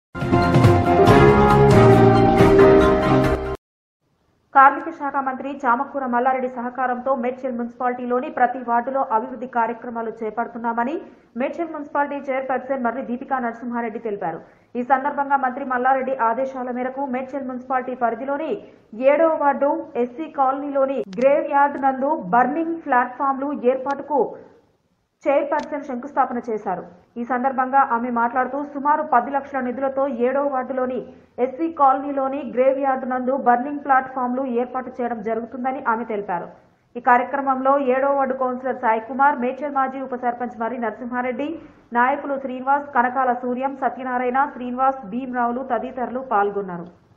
కార్మిక శాఖ మంత్రి చామకూర మల్లారెడ్డి సహకారంతో మేడ్చల్ మున్సిపాలిటీలోని ప్రతి వార్డులో అభివృద్ధి కార్యక్రమాలు చేపడుతున్నామని మేడ్చల్ మున్సిపాలిటీ చైర్పర్సన్ మర్రి దీపికా నరసింహారెడ్డి తెలిపారు ఈ సందర్భంగా మంత్రి మల్లారెడ్డి ఆదేశాల మేరకు మేడ్చల్ మున్సిపాలిటీ పరిధిలోని ఏడవ వార్డు ఎస్సీ కాలనీలోని గ్రేవ్ యార్డ్ నందు బర్నింగ్ ప్లాట్ఫామ్లు ఏర్పాటుకు చైర్పర్సన్ శంకుస్థాపన చేశారు ఈ సందర్భంగా ఆమె మాట్లాడుతూ సుమారు పది లక్షల నిధులతో ఏడో వార్డులోని ఎస్సీ కాలనీలోని గ్రేవ్ యార్డ్ నందు బర్నింగ్ ప్లాట్ఫామ్లు ఏర్పాటు చేయడం జరుగుతుందని ఆమె తెలిపారు ఈ కార్యక్రమంలో ఏడో వార్డు కౌన్సిలర్ సాయి కుమార్ మేడ్చల్ మాజీ ఉప సర్పంచ్ మరి నరసింహారెడ్డి నాయకులు శ్రీనివాస్ కనకాల సూర్యం సత్యనారాయణ శ్రీనివాస్ భీమరావులు తదితరులు పాల్గొన్నారు